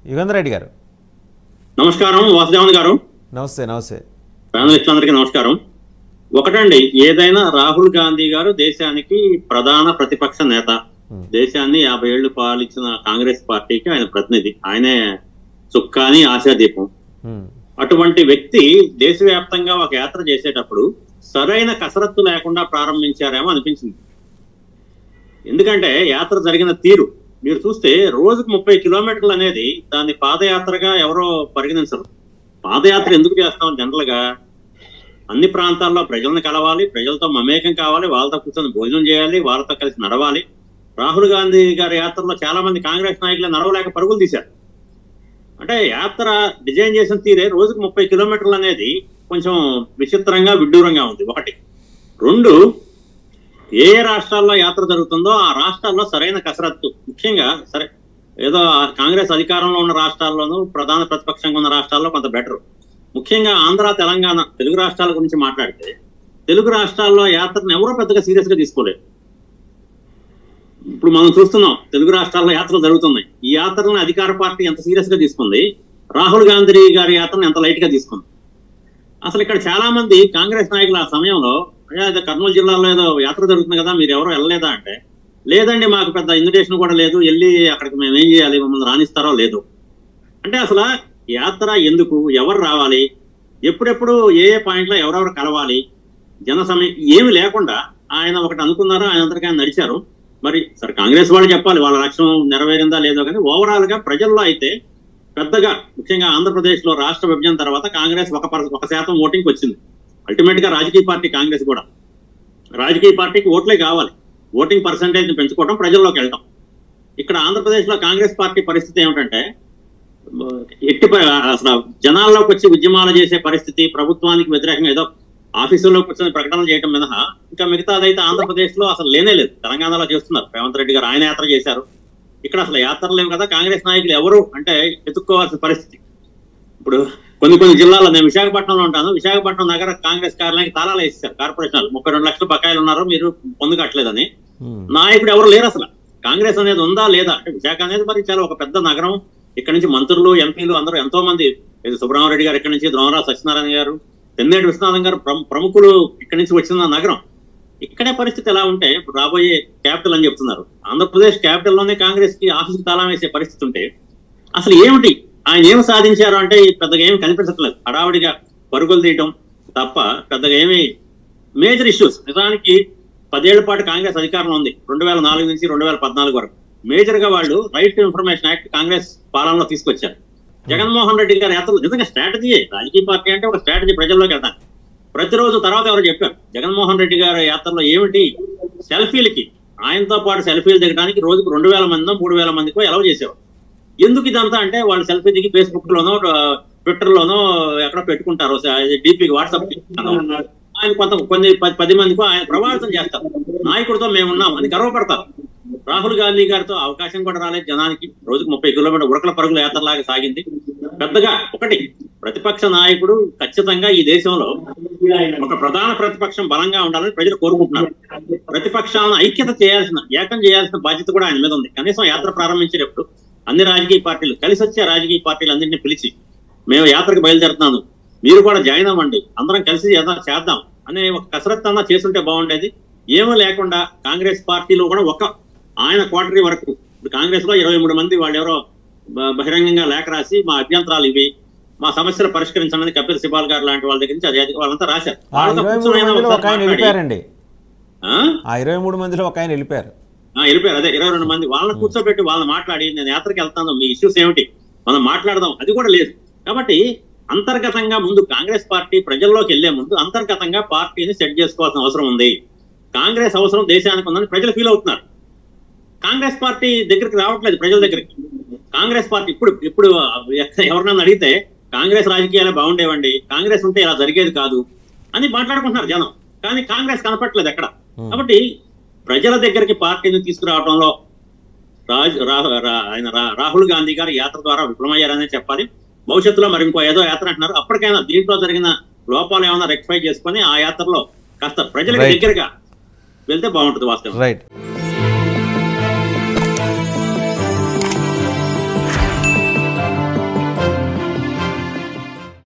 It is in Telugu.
యుగంధర్ రెడ్డి గారు నమస్కారం వాసుదేవన్ గారు నమస్తే నమస్తే ప్యానలిస్టులందరికీ నమస్కారం ఒకటండి ఏదైనా రాహుల్ గాంధీ గారు దేశానికి ప్రధాన ప్రతిపక్ష నేత దేశాన్ని యాభై ఏళ్లు పాలించిన కాంగ్రెస్ పార్టీకి ఆయన ప్రతినిధి ఆయనే చుక్కాని ఆశాదీపం ఉమ్, అటువంటి వ్యక్తి దేశవ్యాప్తంగా ఒక యాత్ర చేసేటప్పుడు సరైన కసరత్తు లేకుండా ప్రారంభించారేమో అనిపించింది ఎందుకంటే యాత్ర జరిగిన తీరు మీరు చూస్తే రోజుకు ముప్పై కిలోమీటర్లు అనేది దాన్ని పాదయాత్రగా ఎవరో పరిగణించరు పాదయాత్ర ఎందుకు చేస్తాం జనరల్ గా అన్ని ప్రాంతాల్లో ప్రజలను కలవాలి ప్రజలతో మమేకం కావాలి వాళ్ళతో కూర్చొని భోజనం చేయాలి వాళ్ళతో కలిసి నడవాలి రాహుల్ గాంధీ గారి యాత్రలో చాలా మంది కాంగ్రెస్ నాయకులు నడవలేక పరుగులు తీశారు అంటే యాత్ర డిజైన్ చేసిన తీరే రోజుకు ముప్పై కిలోమీటర్లు అనేది కొంచెం విచిత్రంగా విడ్డూరంగా ఉంది ఒకటి రెండు ఏ ఏ రాష్ట్రాల్లో యాత్ర జరుగుతుందో ఆ రాష్ట్రాల్లో సరైన కసరత్తు ముఖ్యంగా సరే ఏదో ఆ కాంగ్రెస్ అధికారంలో ఉన్న రాష్ట్రాల్లోనూ ప్రధాన ప్రతిపక్షంగా ఉన్న రాష్ట్రాల్లో కొంత బెటర్ ముఖ్యంగా ఆంధ్ర తెలంగాణ తెలుగు రాష్ట్రాల గురించి మాట్లాడితే తెలుగు రాష్ట్రాల్లో యాత్రను ఎవరో పెద్దగా సీరియస్ గా తీసుకోలేదు ఇప్పుడు మనం చూస్తున్నాం తెలుగు రాష్ట్రాల్లో యాత్రలు జరుగుతున్నాయి ఈ యాత్రలను అధికార పార్టీ ఎంత సీరియస్ గా తీసుకుంది రాహుల్ గాంధీ గారి యాత్రను ఎంత లైట్ గా తీసుకుంది అసలు ఇక్కడ చాలా మంది కాంగ్రెస్ నాయకులు ఆ సమయంలో "అయ్యా, ఇది కర్నూలు జిల్లాలో ఏదో యాత్ర జరుగుతుంది కదా మీరు ఎవరో వెళ్ళలేదా అంటే లేదండి మాకు పెద్ద ఇన్విటేషన్ కూడా లేదు వెళ్ళి అక్కడికి మేము ఏం చేయాలి మమ్మల్ని రాణిస్తారో లేదు అంటే అసలు యాత్ర ఎందుకు ఎవరు రావాలి ఎప్పుడెప్పుడు ఏ ఏ పాయింట్లో ఎవరెవరు కలవాలి జన సమయం ఏమి లేకుండా ఆయన ఒకటి అనుకున్నారు ఆయన అంతటికి ఆయన నడిచారు మరి సరే కాంగ్రెస్ వాళ్ళు చెప్పాలి వాళ్ళ లక్ష్యం నెరవేరిందా లేదో కానీ ఓవరాల్ గా ప్రజల్లో అయితే పెద్దగా ముఖ్యంగా ఆంధ్రప్రదేశ్ లో రాష్ట్ర విభజన తర్వాత కాంగ్రెస్ ఒక పర్- ఒక శాతం ఓటింగ్ వచ్చింది అల్టిమేట్ గా రాజకీయ పార్టీ కాంగ్రెస్ కూడా రాజకీయ పార్టీకి ఓట్లే కావాలి ఓటింగ్ పర్సంటేజ్ పెంచుకోవడం ప్రజల్లోకి వెళ్ళటం ఇక్కడ ఆంధ్రప్రదేశ్ లో కాంగ్రెస్ పార్టీ పరిస్థితి ఏమిటంటే ఎట్టి ప- అసలు జనాల్లోకి వచ్చి ఉద్యమాలు చేసే పరిస్థితి ప్రభుత్వానికి వ్యతిరేకంగా ఏదో ఆఫీసుల్లో కూర్చొని ప్రకటనలు చేయడం మినహా ఇంకా మిగతాదైతే ఆంధ్రప్రదేశ్ లో అసలు లేనే లేదు తెలంగాణలో చేస్తున్నారు రేవంత్ రెడ్డి గారు ఆయన యాత్ర చేశారు ఇక్కడ అసలు యాత్రలు లేవు కదా కాంగ్రెస్ నాయకులు ఎవరు అంటే ఎత్తుక్కోవాల్సిన పరిస్థితి ఇప్పుడు కొన్ని కొన్ని జిల్లాల్లో నేను విశాఖపట్నంలో ఉంటాను విశాఖపట్నం నగర కాంగ్రెస్ కార్యాలయానికి తాళాలు వేసేసారు కార్పొరేషన్ ముప్పై రెండు లక్షల బకాయిలు ఉన్నారు మీరు పొందుకట్లేదని ఉమ్, నాయకుడు ఎవరు లేరు అసలు కాంగ్రెస్ అనేది ఉందా లేదా అంటే విశాఖ అనేది మరి చాలా ఒక పెద్ద నగరం ఇక్కడ నుంచి మంత్రులు ఎంపీలు అందరూ ఎంతో మంది ఇది సుబ్రహ్మరెడ్డి గారు ఇక్కడ నుంచి ద్రోణరావు సత్యనారాయణ గారు తెన్నేటి విశ్వనాథం గారు ప్రము- ప్రముఖులు ఇక్కడ నుంచి వచ్చిన నగరం ఇక్కడే పరిస్థితి ఎలా ఉంటే ఇప్పుడు రాబోయే క్యాపిటల్ అని చెప్తున్నారు ఆంధ్రప్రదేశ్ క్యాపిటల్ లోనే కాంగ్రెస్ కి ఆఫీస్ తాళం వేసే పరిస్థితి ఉంటే అసలు ఏమిటి ఆయన ఏం సాధించారు అంటే పెద్దగా ఏమి కనిపించట్లేదు హడావుడిగా పరుగులు తీయటం తప్ప పెద్దగా ఏమి మేజర్ ఇష్యూస్ నిజానికి పదేళ్ల పాటు కాంగ్రెస్ అధికారంలో ఉంది రెండు వేల నాలుగు నుంచి రెండు వేల పద్నాలుగు వరకు మేజర్ గా వాళ్ళు right to information act Congress పాలనలో తీసుకొచ్చారు జగన్మోహన్ రెడ్డి గారి యాత్రలు నిజంగా స్ట్రాటజీ రాజకీయ పార్టీ అంటే ఒక స్ట్రాటజీ ప్రజల్లోకి వెళ్తాను ప్రతిరోజు తర్వాత ఎవరు చెప్పారు జగన్మోహన్ రెడ్డి గారి యాత్రలో ఏమిటి సెల్ఫీలకి ఆయనతో పాటు సెల్ఫీలు దిగడానికి రోజుకు రెండు వేల మందో మూడు వేల మందికో ఎలవ చేసేవారు ఎందుకు ఇదంతా అంటే వాళ్ళు సెల్ఫీ దిగి ఫేస్బుక్ లోనో ట్విట్టర్ లోనో ఎక్కడో పెట్టుకుంటారు డీపీ వాట్సాప్ ఆయన కొంత కొన్ని పది- పది మందికో ఆయన ప్రభావితం చేస్తారు నాయకుడితో మేమున్నాం అని గర్వపడతారు రాహుల్ గాంధీ గారితో అవకాశం కూడా రాలేదు జనానికి రోజుకు ముప్పై కిలోమీటర్ ఉరకల పరుగుల యాత్రలాగా సాగింది పెద్దగా ఒకటి ప్రతిపక్ష నాయకుడు ఖచ్చితంగా ఈ దేశంలో ఒక ప్రధాన ప్రతిపక్షం బలంగా ఉండాలని ప్రజలు కోరుకుంటున్నారు ప్రతిపక్షాలను ఐక్యత చేయాల్సిన ఏకం చేయాల్సిన బాధ్యత కూడా ఆయన మీద ఉంది కనీసం యాత్ర ప్రారంభించేటప్పుడు అన్ని రాజకీయ పార్టీలు కలిసి వచ్చే రాజకీయ పార్టీలు అందరినీ పిలిచి మేము యాత్రకు బయలుదేరుతున్నాను మీరు కూడా జాయిన్ అవ్వండి అందరం కలిసి ఏదైనా చేద్దాం అనే ఒక కసరత్తు అన్నా చేస్తుంటే బాగుండేది ఏమీ లేకుండా కాంగ్రెస్ పార్టీలో కూడా ఒక ఆయన క్వార్టరీ వరకు ఇప్పుడు కాంగ్రెస్ లో ఇరవై మూడు మంది వాళ్ళు ఎవరో బ- బహిరంగంగా లేఖ రాసి మా అభ్యంతరాలు ఇవి మా సమస్యలు పరిష్కరించమని కపిల్ సిబాల్ గారు లాంటి వాళ్ళ దగ్గర నుంచి అది అది వాళ్ళంతా రాశారు ఆ వాళ్ళతో ఇరవై మూడు కూర్చొని అయినా మందిలో ఒక ఒకసారి ఆయన మాట్లాడి, వెళ్ళిపోయారండి ఆ? ఆ ఇరవై మూడు మందిలో ఒక ఆయన వెళ్ళిపోయారు ఆ, వెళ్ళిపోయారు అదే ఇరవై రెండు మంది వాళ్ళని కూర్చోబెట్టి వాళ్ళని మాట్లాడి నేను యాత్రకి వెళ్తాను మీ ఇష్యూస్ ఏమిటి మనం మాట్లాడదాం అది కూడా లేదు కాబట్టి అంతర్గతంగా ముందు కాంగ్రెస్ పార్టీ ప్రజల్లోకి వెళ్లే ముందు అంతర్గతంగా పార్టీని సెట్ చేసుకోవాల్సిన అవసరం ఉంది కాంగ్రెస్ అవసరం దేశానికి ఉందని ప్రజలు ఫీల్ అవుతున్నారు కాంగ్రెస్ పార్టీ దగ్గరికి రావట్లేదు ప్రజల దగ్గరికి కాంగ్రెస్ పార్టీ ఇప్పుడు ఇప్పుడు ఎవరినైనా అడిగితే కాంగ్రెస్ రాజకీయాలే బాగుండేవండి కాంగ్రెస్ ఉంటే ఇలా జరిగేది కాదు అని మాట్లాడుకుంటున్నారు జనం కానీ కాంగ్రెస్ కనపట్లేదు ఎక్కడ కాబట్టి ప్రజల దగ్గరికి పార్టీని తీసుకురావడంలో రాజ్ రా- రా- ఆయన రా- రాహుల్ గాంధీ గారు యాత్ర ద్వారా విఫలమయ్యారనే చెప్పాలి భవిష్యత్తులో మరి ఇంకో ఏదో యాత్ర అంటున్నారు అప్పటికైనా దీంట్లో జరిగిన లోపాలు ఏమైనా రెక్టిఫై చేసుకొని ఆ యాత్రలో కాస్త ప్రజలకు Right. దగ్గరగా వెళ్తే బాగుంటుంది వాస్తవం రైట్